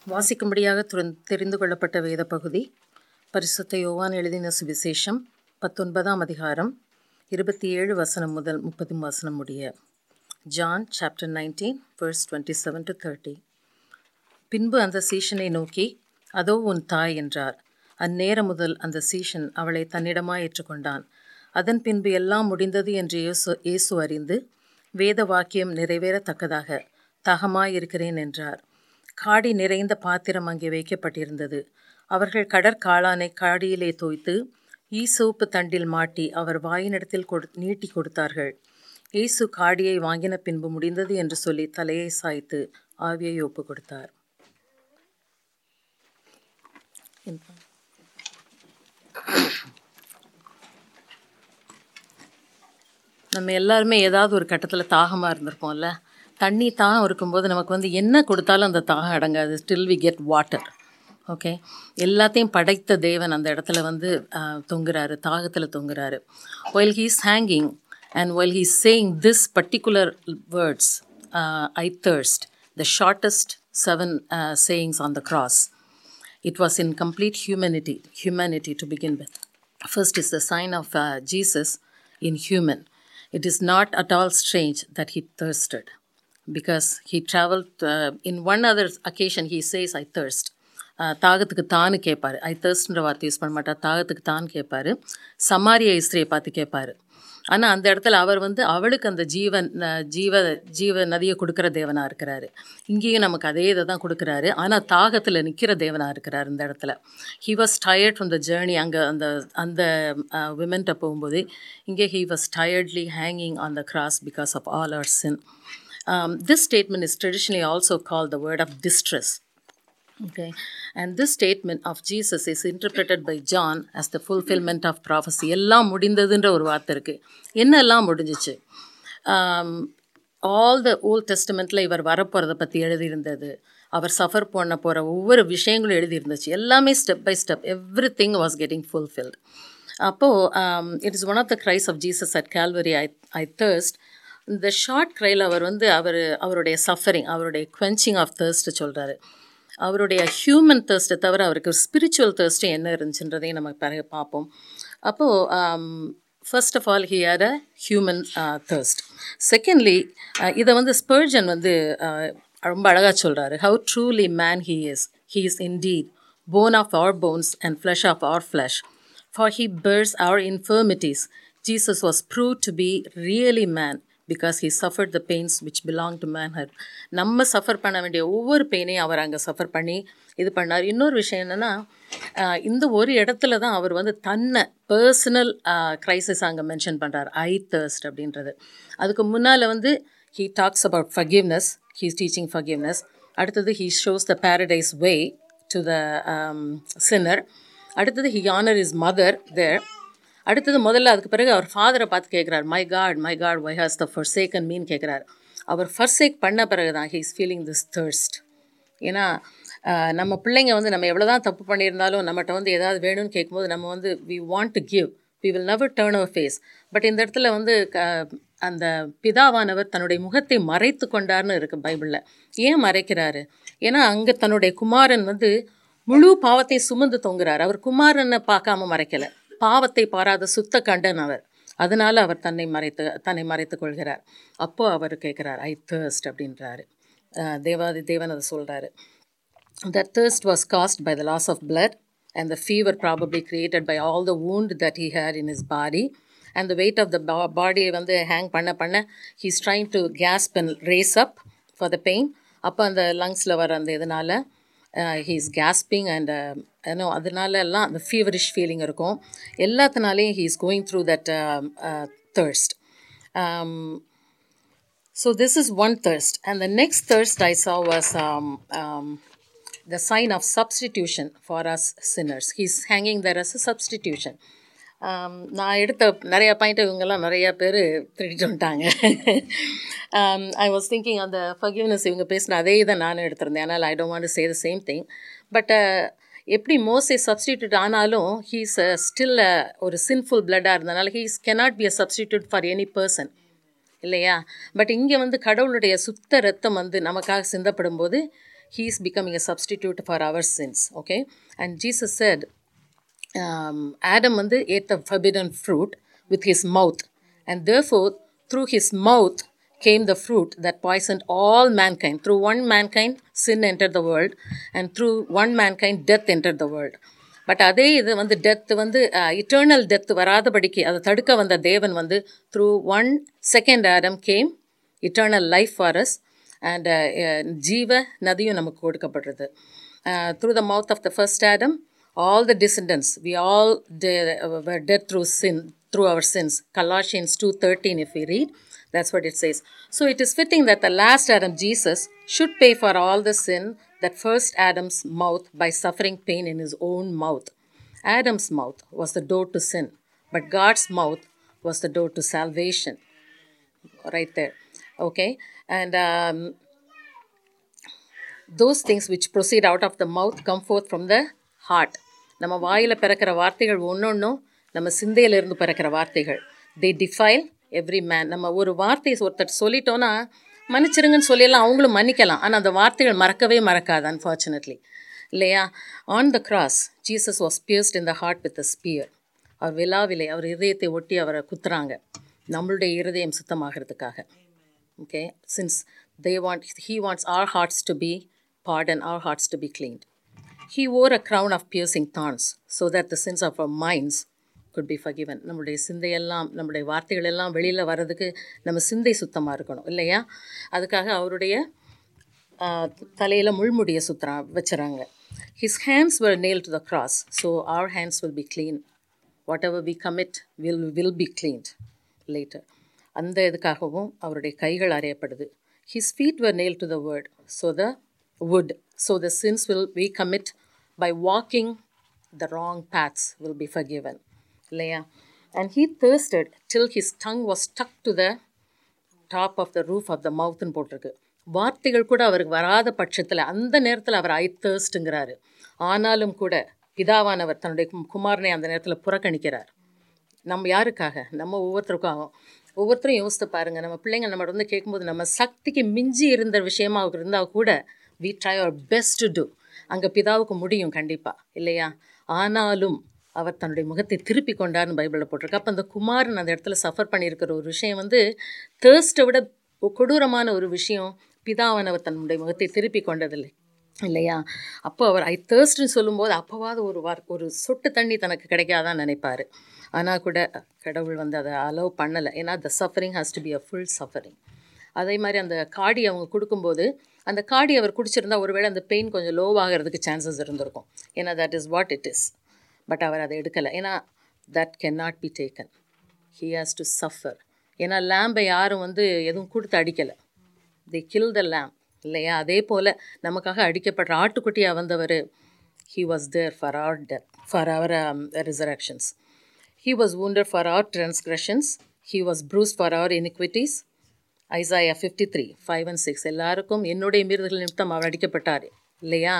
வாசிக்கும்படியாக துறந்- தெரிந்து கொள்ளப்பட்ட வேத பகுதி பரிசுத்த யோவான் எழுதின சுவிசேஷம் பத்தொன்பதாம் அதிகாரம் இருபத்தி ஏழு வசனம் முதல் முப்பது வசனம் முடிய John chapter nineteen verse twenty seven to thirty பின்பு அந்த சீஷனை நோக்கி அதோ உன் தாய் என்றார் அந்நேரம் முதல் அந்த சீஷன் அவளை தன்னிடமாய் ஏற்றுக்கொண்டான் அதன் பின்பு எல்லாம் முடிந்தது என்று இயேசு இயேசு அறிந்து வேத வாக்கியம் நிறைவேறத்தக்கதாக தகமாய் இருக்கிறேன் என்றார் காடி நிறைந்த பாத்திரம் அங்கே வைக்கப்பட்டிருந்தது அவர்கள் கடற்காளானை காடியிலே தோய்த்து ஈசோப்பு தண்டில் மாட்டி அவர் வாயினிடத்தில் கொடு நீட்டி கொடுத்தார்கள் இயேசு காடியை வாங்கின பின்பு முடிந்தது என்று சொல்லி தலையை சாய்த்து ஆவியை ஒப்பு கொடுத்தார் நம்ம எல்லாருமே ஏதாவது ஒரு கட்டத்தில் தாகமாக இருந்திருப்போம்ல தண்ணி தாகம் இருக்கும்போது நமக்கு வந்து என்ன கொடுத்தாலும் அந்த தாகம் அடங்காது still we get water okay எல்லாத்தையும் படைத்த தேவன் அந்த இடத்துல வந்து ஆஹ், தொங்குறாரு தாகத்தில் தொங்குறாரு while he is hanging and while he is saying this particular words uh, I thirst the shortest seven uh, sayings on the cross it was in complete humanity humanity to begin with first is the sign of uh, jesus in human it is not at all strange that he thirsted because he traveled uh, in one other occasion he says i thirst uh, தாகத்துக்கு தான்னு கேட்பாரு ஐ தர்ஸ்ட்ன்ற வார்த்தை use பண்ண மாட்டார் தாகத்துக்கு தான் கேட்பாரு சமாரிய இஸ்திரியை பார்த்து கேட்பாரு ஆனால் அந்த இடத்துல அவர் வந்து அவளுக்கு அந்த ஜீவன் அஹ், ஜீவ ஜீவ நதியை கொடுக்குற தேவனாக இருக்கிறாரு இங்கேயும் நமக்கு அதே இதை தான் கொடுக்குறாரு ஆனால் தாகத்தில் நிற்கிற தேவனாக இருக்கிறார் இந்த இடத்துல he was tired from the journey அங்கே அந்த அந்த விமென்ட்ட போகும்போது இங்கே he was tiredly hanging on the cross because of all our sin this statement is traditionally also call the word of distress Okay, and this statement of Jesus is interpreted by John as the fulfillment of prophecy. எல்லாம் முடிந்ததுன்ற ஒரு வார்த்தை இருக்கு என்னெல்லாம் முடிஞ்சிச்சு all the old டெஸ்டமெண்ட்டில் இவர் வரப்போகிறத பற்றி எழுதியிருந்தது அவர் suffer பண்ண போகிற ஒவ்வொரு விஷயங்களும் எழுதியிருந்துச்சு எல்லாமே step by step everything was getting fulfilled அப்போது it is one of the cries of Jesus at Calvary I I thirst இந்த ஷார்ட் க்ரையில் அவர் வந்து அவர் அவருடைய சஃபரிங் அவருடைய குவென்ச்சிங் ஆஃப் thirst சொல்கிறாரு அவருடைய ஹியூமன் தேர்ஸ்ட்டை தவிர அவருக்கு ஸ்பிரிச்சுவல் தேர்ஸ்ட்டு என்ன இருந்துச்சுன்றதையும் நம்ம பிறகு பார்ப்போம் அப்போது first of all he had a human thirst secondly இதை வந்து ஸ்பர்ஜன் வந்து uh, ரொம்ப அழகாக சொல்கிறாரு how truly man he is he is indeed bone of our bones and flesh of our flesh For he bears our infirmities. Jesus was proved to be really man because he suffered the pains which belong to manhood. நம்ம suffer பண்ண வேண்டிய ஒவ்வொரு பெயினையும் அவர் அங்கே suffer பண்ணி இது பண்ணார் இன்னொரு விஷயம் என்னென்னா இந்த ஒரு இடத்துல தான் அவர் வந்து தன்னை பர்சனல் க்ரைசிஸ் அங்கே மென்ஷன் பண்ணுறார் ஐ தர்ஸ்ட் அப்படின்றது அதுக்கு முன்னால் வந்து he talks about forgiveness he is teaching forgiveness அடுத்தது he shows the paradise way to the sinner அடுத்தது he honour his mother there அடுத்தது முதல்ல அதுக்கு பிறகு அவர் ஃபாதரை பார்த்து கேட்குறார் my God my God why hast thou forsaken me கேட்குறார் அவர் ஃபர்சேக் பண்ண பிறகு தான் he is feeling this thirst ஏன்னா ஆஹ், நம்ம பிள்ளைங்க வந்து நம்ம எவ்வளோ தான் தப்பு பண்ணியிருந்தாலும் நம்மகிட்ட வந்து ஏதாவது வேணும்னு கேட்கும்போது நம்ம வந்து we want to give we will never turn our face but இந்த இடத்துல வந்து க- அந்த பிதாவானவர் தன்னுடைய முகத்தை மறைத்து கொண்டார்னு இருக்குது பைபிளில் ஏன் மறைக்கிறாரு ஏன்னா அங்கே தன்னுடைய குமாரன் வந்து முழு பாவத்தை சுமந்து தொங்குறார் அவர் குமாரனை பார்க்காம மறைக்கல பாவத்தை பாராத சுத்த கண்டன் அவர் அதனால அவர் தன்னை மறைத்து தன்னை மறைத்துக் கொள்கிறார் அப்போ அவர் கேட்குறார் ஐ thirst அப்படின்றாரு அஹ் தேவாதி தேவன் அதை சொல்கிறாரு That thirst was caused by the loss of blood and the fever probably created by all the wound that he had in his body and the weight of the bo- body வந்து hang பண்ண பண்ண he's trying to gasp and raise up for the pain அப்போ அந்த லங்ஸில் வர அந்த இதனால he's gasping and ஏன்னோ அதனால எல்லாம் அந்த ஃபீவரிஷ் ஃபீலிங் இருக்கும் எல்லாத்தினாலேயும் he is going through that thirst um, so this is one thirst, and the next thirst I saw was um, um, the sign of substitution for us sinners. He's hanging there as a substitution. Um, நான் எடுத்த நிறைய point இவங்கெல்லாம் நிறைய பேர் திருடிட்டு வந்துட்டாங்க I was thinking அந்த forgiveness இவங்க பேசின அதே தான் நானும் எடுத்திருந்தேன் ஆனால் I don't want say the same thing but எப்படி மோசே சப்ஸ்டிடியூட் ஆனாலும் ஹீஸ் ஸ்டில் ஒரு சின்ஃபுல் பிளட்டாக இருந்தனால he's cannot be a substitute for any person இல்லையா பட் இங்கே வந்து கடவுளுடைய சுத்த ரத்தம் வந்து நமக்காக சிந்தப்படும் போது he is becoming a substitute for our sins okay and jesus said um, Adam வந்து ate the forbidden fruit with his mouth, and therefore through his mouth came the fruit that poisoned all mankind. Through one mankind, sin entered the world, and through one mankind, death entered the world. But அதே இது வந்து death வந்து eternal death வராதபடிக்கு அதை தடுக்க வந்த தேவன் வந்து through one second Adam came eternal life for us and ஜீவ நதியும் நமக்கு கொடுக்கப்படுறது through the mouth of the first Adam all the descendants we all de- uh, were dead through sin through our sins colossians 2.13 if we read that's what it says so it is fitting that the last adam jesus should pay for all the sin that first adam's mouth by suffering pain in his own mouth adam's mouth was the door to sin but god's mouth was the door to salvation right there okay and um, those things which proceed out of the mouth come forth from the heart நம்ம வாயில் பிறக்கிற வார்த்தைகள் ஒன்றொன்றும் நம்ம சிந்தையிலிருந்து பிறக்கிற வார்த்தைகள் தே defile every man நம்ம ஒரு வார்த்தையை ஒருத்தர் சொல்லிட்டோன்னா மன்னிச்சிருங்கன்னு சொல்லிடலாம் அவங்களும் மன்னிக்கலாம் ஆனால் அந்த வார்த்தைகள் மறக்கவே மறக்காது அன்ஃபார்ச்சுனேட்லி இல்லையா on the cross Jesus was pierced in the heart with a spear அவர் விழாவிலே அவர் இதயத்தை ஒட்டி அவரை குத்துறாங்க நம்மளுடைய இருதயம் சுத்தமாகிறதுக்காக okay since they want he wants our hearts to be pardoned our hearts to be cleaned he wore a crown of piercing thorns so that the sins of our minds could be forgiven நம்முடைய சிந்தையெல்லாம் நம்முடைய வார்த்தைகள் எல்லாம் வெளியில் வர்றதுக்கு நம்ம சிந்தை சுத்தமாக இருக்கணும் இல்லையா அதுக்காக அவருடைய தலையில் முள்முடியை சுத்துறா வச்சுறாங்க his hands were nailed to the cross so our hands will be clean whatever we commit will will be cleaned later அந்த இதுக்காகவும் அவருடைய கைகள் அறையப்படுது his feet were nailed to the word so the wood so the sins will we commit by walking the wrong paths will be forgiven இல்லையா and he thirsted till his tongue was stuck to the top of the roof of the மவுத்னு போட்டிருக்கு வார்த்தைகள் கூட அவருக்கு வராத பட்சத்தில் அந்த நேரத்தில் அவர் ஐ தேர்ஸ்ட்டுங்கிறாரு ஆனாலும் கூட பிதாவானவர் தன்னுடைய கும்- குமாரனை அந்த நேரத்தில் புறக்கணிக்கிறார் நம்ம யாருக்காக நம்ம ஒவ்வொருத்தருக்காகவும் ஒவ்வொருத்தரும் யோசித்து பாருங்கள் நம்ம பிள்ளைங்க நம்ம வந்து கேட்கும்போது நம்ம சக்திக்கு மிஞ்சி இருந்த விஷயமா இருந்தால் கூட we try our best to do அங்கே பிதாவுக்கு முடியும் கண்டிப்பாக இல்லையா ஆனாலும் அவர் தன்னுடைய முகத்தை திருப்பி கொண்டார்னு பைபிளில் போட்டிருக்கு அப்போ அந்த குமாரன் அந்த இடத்துல சஃபர் பண்ணியிருக்கிற ஒரு விஷயம் வந்து தேர்ஸ்ட்டை விட கொடூரமான ஒரு விஷயம் பிதாவானவர் தன்னுடைய முகத்தை திருப்பி கொண்டதில்லை இல்லையா அப்போ அவர் ஐ தேர்ஸ்ட்னு சொல்லும்போது அப்போவாது ஒரு வார் ஒரு சொட்டு தண்ணி தனக்கு கிடைக்காதான் நினைப்பார் ஆனால் கூட கடவுள் வந்து அதை அலோவ் பண்ணலை ஏன்னா the suffering has to be a full suffering அதே மாதிரி அந்த காடி அவங்க கொடுக்கும்போது அந்த காடி அவர் குடிச்சிருந்தா ஒருவேளை அந்த பெயின் கொஞ்சம் லோவாகிறதுக்கு சான்சஸ் இருந்திருக்கும் ஏன்னா that is what it is but அவர் அதை எடுக்கலை ஏன்னா that can not be taken he has to suffer ஏன்னா லேம்பை யாரும் வந்து எதுவும் கொடுத்து அடிக்கலை தி கில் த lamb இல்லையா அதே போல் நமக்காக அடிக்கப்படுற ஆட்டுக்குட்டியாக வந்தவர் he was there for our death for our resurrections he was wounded for our transgressions he was bruised for our iniquities Isaiah fifty three five and six எல்லாருக்கும் என்னுடைய மீறுதல்கள் நிமித்தம் அவர் அடிக்கப்பட்டார் இல்லையா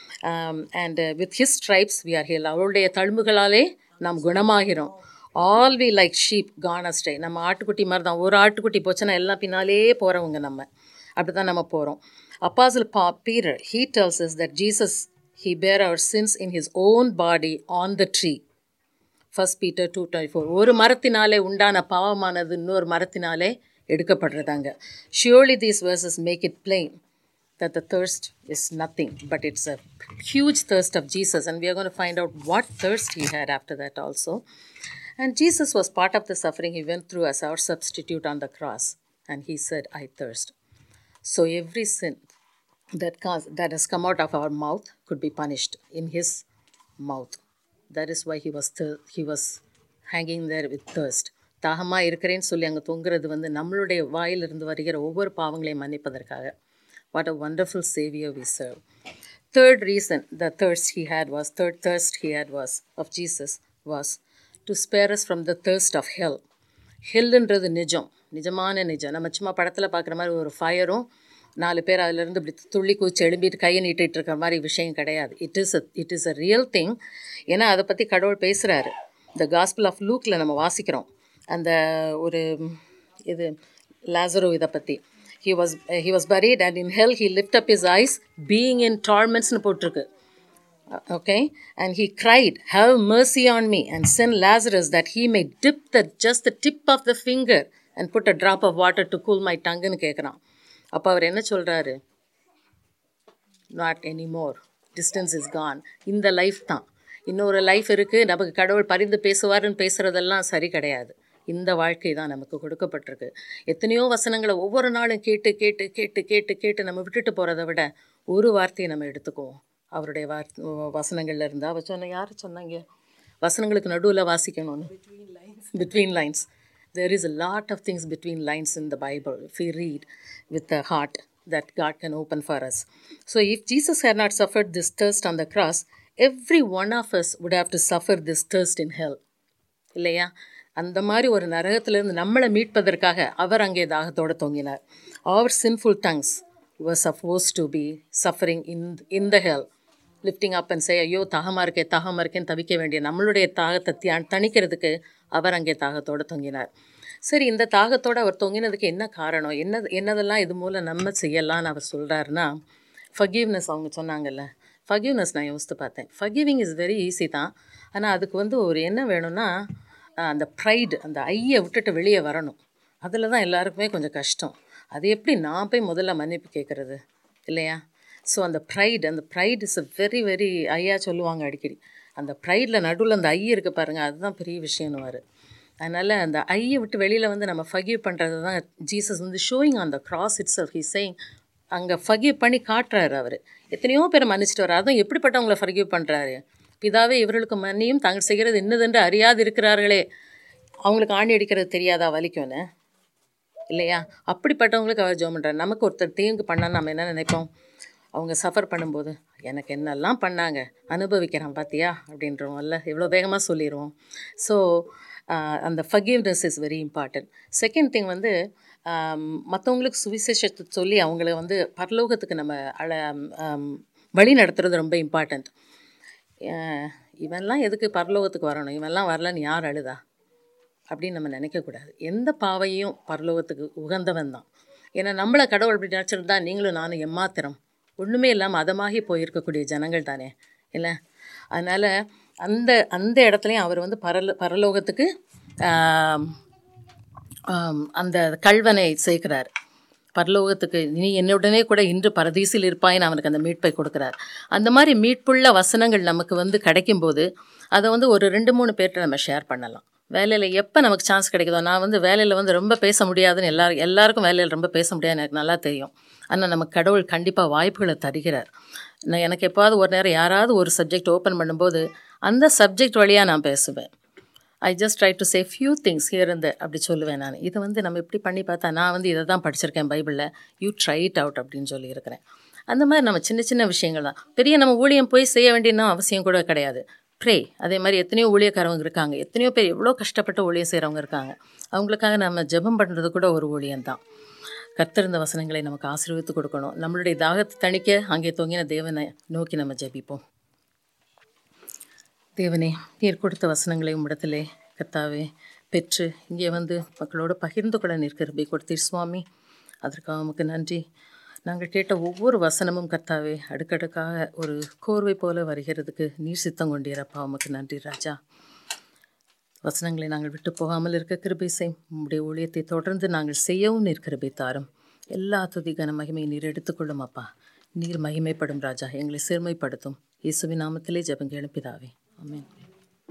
and with his stripes we are heal அவருடைய தழும்புகளாலே நாம் குணமாகிறோம் all we like sheep gone astray நம்ம ஆட்டுக்குட்டி மாதிரி தான் ஒரு ஆட்டுக்குட்டி போச்சுன்னா எல்லாம் பின்னாலே போகிறவங்க நம்ம அப்படி தான் நம்ம போகிறோம் அப்பாசில் பா Peter he tells is that Jesus he bore our sins in his own body on the tree first Peter two twenty four ஒரு மரத்தினாலே உண்டான பாவமானது இன்னொரு மரத்தினாலே எடுக்கப்படுறதாங்க surely these verses make it plain that the thirst is nothing, but it's a huge thirst of Jesus. And we are going to find out what thirst he had after that also. And Jesus was part of the suffering he went through as our substitute on the cross. And he said, I thirst. So every sin that, comes, that has come out of our mouth could be punished in his mouth. That is why he was, thir- he was hanging there with thirst. தாகமாக இருக்கிறேன்னு சொல்லி அங்கே தொங்குறது வந்து நம்மளுடைய வாயிலிருந்து வருகிற ஒவ்வொரு பாவங்களையும் மன்னிப்பதற்காக What a wonderful Savior we serve. Third reason, the thirst he had was, third thirst he had was, of Jesus, was to spare us from the thirst of hell. ஹெல்லுன்றது நிஜம் நிஜமான நிஜம் நம்ம சும்மா படத்தில் பார்க்குற மாதிரி ஒரு ஃபயரும் நாலு பேர் அதிலிருந்து இப்படி துள்ளி குச்சி எழும்பிட்டு கையை நீட்டிட்டு இருக்கிற மாதிரி விஷயம் கிடையாது it is a it is a real thing ஏன்னா அதை பற்றி கடவுள் பேசுகிறாரு இந்த காஸ்பிள் ஆஃப் லூக்கில் நம்ம வாசிக்கிறோம் அந்த ஒரு இது லாசரோ இதை பற்றி he was he was buried and in hell he lift up his eyes being in torments னு போட்டிருக்கு okay and he cried have mercy on me and send lazarus that he may dip the just the tip of the finger and put a drop of water to cool my tongue னு கேட்குறான் அப்போ அவர் என்ன சொல்றாரு not anymore distance is gone இந்த life தான் இன்னொரு life இருக்குது நமக்கு கடவுள் பரிந்து பேசுவாருன்னு பேசுகிறதெல்லாம் சரி கிடையாது இந்த வாழ்க்கை தான் நமக்கு கொடுக்கப்பட்டிருக்கு எத்தனையோ வசனங்களை ஒவ்வொரு நாளும் கேட்டு கேட்டு கேட்டு கேட்டு கேட்டு நம்ம விட்டுட்டு போகிறத விட ஒரு வார்த்தையை நம்ம எடுத்துக்குவோம் அவருடைய வார் வசனங்கள்ல இருந்து அவர் சொன்ன யார் சொன்னாங்க வசனங்களுக்கு நடுவில் வாசிக்கணும்னு between lines there is a lot of things between lines in the Bible if we read with the heart that God can open for us. So, if Jesus had not suffered this thirst on the cross, every one of us would have to suffer this thirst in hell. இல்லையா அந்த மாதிரி ஒரு நரகத்திலிருந்து நம்மளை மீட்பதற்காக அவர் அங்கே தாகத்தோடு தொங்கினார் our sinful tongues were supposed to be suffering in in the hell lifting up and say ஐயோ தாகமாக இருக்கே தாகமாக இருக்கேன்னு தவிக்க வேண்டிய நம்மளுடைய தாகத்தை தியா- தணிக்கிறதுக்கு அவர் அங்கே தாகத்தோடு தொங்கினார் சரி இந்த தாகத்தோடு அவர் தொங்கினதுக்கு என்ன காரணம் என்ன என்னதெல்லாம் இது மூலம் நம்ம செய்யலாம்னு அவர் சொல்கிறாருன்னா ஃபர்கிவ்னஸ் அவங்க சொன்னாங்கல்ல ஃபர்கிவ்னஸ் நான் யோசித்து பார்த்தேன் ஃபர்கிவிங் இஸ் வெரி ஈஸி தான் ஆனால் அதுக்கு வந்து ஒரு என்ன வேணும்னா அஹ், அந்த ப்ரைடு அந்த ஐயை விட்டுட்டு வெளியே வரணும் அதில் தான் எல்லாருக்குமே கொஞ்சம் கஷ்டம் அது எப்படி நான் போய் முதல்ல மன்னிப்பு கேட்குறது இல்லையா ஸோ அந்த ப்ரைடு அந்த pride is a very very ஐயா சொல்லுவாங்க அடிக்கடி அந்த ப்ரைடில் நடுவில் அந்த ஐ இருக்குது பாருங்கள் அதுதான் பெரிய விஷயம்னுவார் அதனால் அந்த ஐயை விட்டு வெளியில் வந்து நம்ம ஃபகிவ் பண்ணுறது தான் ஜீசஸ் வந்து showing on the cross it's of he saying அங்கே ஃபகிவ் பண்ணி காட்டுறாரு அவர் எத்தனையோ பேரை மன்னிச்சிட்டு வர்றாரு அதுவும் எப்படிப்பட்டவங்கள ஃபர்கிவ் பண்ணுறாரு பிதாவே இவர்களுக்கு மன்னியும் தாங்கள் செய்கிறது இன்னதென்று அறியாது இருக்கிறார்களே அவங்களுக்கு ஆணி அடிக்கிறது தெரியாதா வலிக்கும்னு இல்லையா அப்படிப்பட்டவங்களுக்கு அவர் ஜோம் பண்ணுறாரு நமக்கு ஒருத்தர் தீங்கு பண்ணான்னு நம்ம என்ன நினைப்போம் அவங்க சஃபர் பண்ணும்போது எனக்கு என்னெல்லாம் பண்ணாங்க அனுபவிக்கிறேன் பார்த்தியா அப்படின்றோம்ல எவ்வளோ வேகமாக சொல்லிடுவோம் ஸோ அந்த forgiveness is very important second thing வந்து மற்றவங்களுக்கு சுவிசேஷத்தை சொல்லி அவங்கள வந்து பரலோகத்துக்கு நம்ம அழ ஆம், வழி நடத்துறது ரொம்ப இம்பார்ட்டண்ட் இவன்லாம் எதுக்கு பரலோகத்துக்கு வரணும் இவன்லாம் வரலன்னு யார் அழுதா அப்படின்னு நம்ம நினைக்கக்கூடாது எந்த பாவையும் பரலோகத்துக்கு உகந்தவன் தான் ஏன்னா நம்மளை கடவுள் அப்படி நினச்சிருந்தா நீங்களும் நானும் எம்மாத்திரம் ஒன்றுமே இல்லாமல் அதமாகி போயிருக்கக்கூடிய ஜனங்கள் தானே இல்லை அதனால் அந்த அந்த இடத்துலையும் அவர் வந்து பரல பரலோகத்துக்கு ஆம், ஆம், அந்த கல்வனை சேர்க்கிறார் பரலோகத்துக்கு நீ என்னுடனே கூட இன்று பரதீசில் இருப்பாயின்னு அவனுக்கு அந்த மீட்பை கொடுக்குறார் அந்த மாதிரி மீட்புள்ள வசனங்கள் நமக்கு வந்து கிடைக்கும்போது அதை வந்து ஒரு ரெண்டு மூணு பேர்கிட்ட நம்ம ஷேர் பண்ணலாம் வேலையில் எப்போ நமக்கு சான்ஸ் கிடைக்குதோ நான் வந்து வேலையில் வந்து ரொம்ப பேச முடியாதுன்னு எல்லாரும் எல்லாருக்கும் வேலையில் ரொம்ப பேச முடியாதுன்னு எனக்கு நல்லா தெரியும் ஆனால் நமக்கு கடவுள் கண்டிப்பாக வாய்ப்புகளை தருகிறார் நான் எனக்கு எப்பாவது ஒரு நேரம் யாராவது ஒரு சப்ஜெக்ட் ஓப்பன் பண்ணும்போது அந்த சப்ஜெக்ட் வழியாக நான் பேசுவேன் I just try to say few things here இருந்து அப்படி சொல்லுவேன் நான் இதை வந்து நம்ம இப்படி பண்ணி பார்த்தா நான் வந்து இதை தான் படிச்சிருக்கேன் பைபிளில் யூ ட்ரை இட் அவுட் அப்படின்னு சொல்லியிருக்கிறேன் அந்த மாதிரி நம்ம சின்ன சின்ன விஷயங்கள் தான் பெரிய நம்ம ஊழியம் போய் செய்ய வேண்டியன்னு அவசியம் கூட கிடையாது ப்ரே அதே மாதிரி எத்தனையோ ஊழியக்காரவங்க இருக்காங்க எத்தனையோ பேர் எவ்வளோ கஷ்டப்பட்டு ஊழியம் செய்கிறவங்க இருக்காங்க அவங்களுக்காக நம்ம ஜெபம் பண்ணுறது கூட ஒரு ஊழியம் தான் கத்திருந்த வசனங்களை நமக்கு ஆசீர்வித்து கொடுக்கணும் நம்மளுடைய தாகத்தை தணிக்க அங்கே தொங்கின தேவனை நோக்கி நம்ம ஜெபிப்போம் தேவனே நீர் கொடுத்த வசனங்களை உம்மிடத்திலே கர்த்தாவே பெற்று இங்கே வந்து மக்களோடு பகிர்ந்து கொள்ள நிற்கிறபை கொடுத்தீர் சுவாமி அதற்காக உமக்கு நன்றி நாங்கள் கேட்ட ஒவ்வொரு வசனமும் கர்த்தாவே அடுக்கடுக்காக ஒரு கோர்வை போல வருகிறதுக்கு நீர் சித்தம் கொண்டீரப்பா உமக்கு நன்றி ராஜா வசனங்களை நாங்கள் விட்டு போகாமல் இருக்க கிருபை செய் உம்முடைய ஊழியத்தை தொடர்ந்து நாங்கள் செய்யவும் நீர் கிருபை தாரும் எல்லா துதி கன மகிமை நீர் எடுத்துக்கொள்ளும் அப்பா நீர் மகிமைப்படும் ராஜா எங்களை சிறுமைப்படுத்தும் இயேசுவின் நாமத்திலே ஜெபங்க எழுப்பிதாவே ஆமென்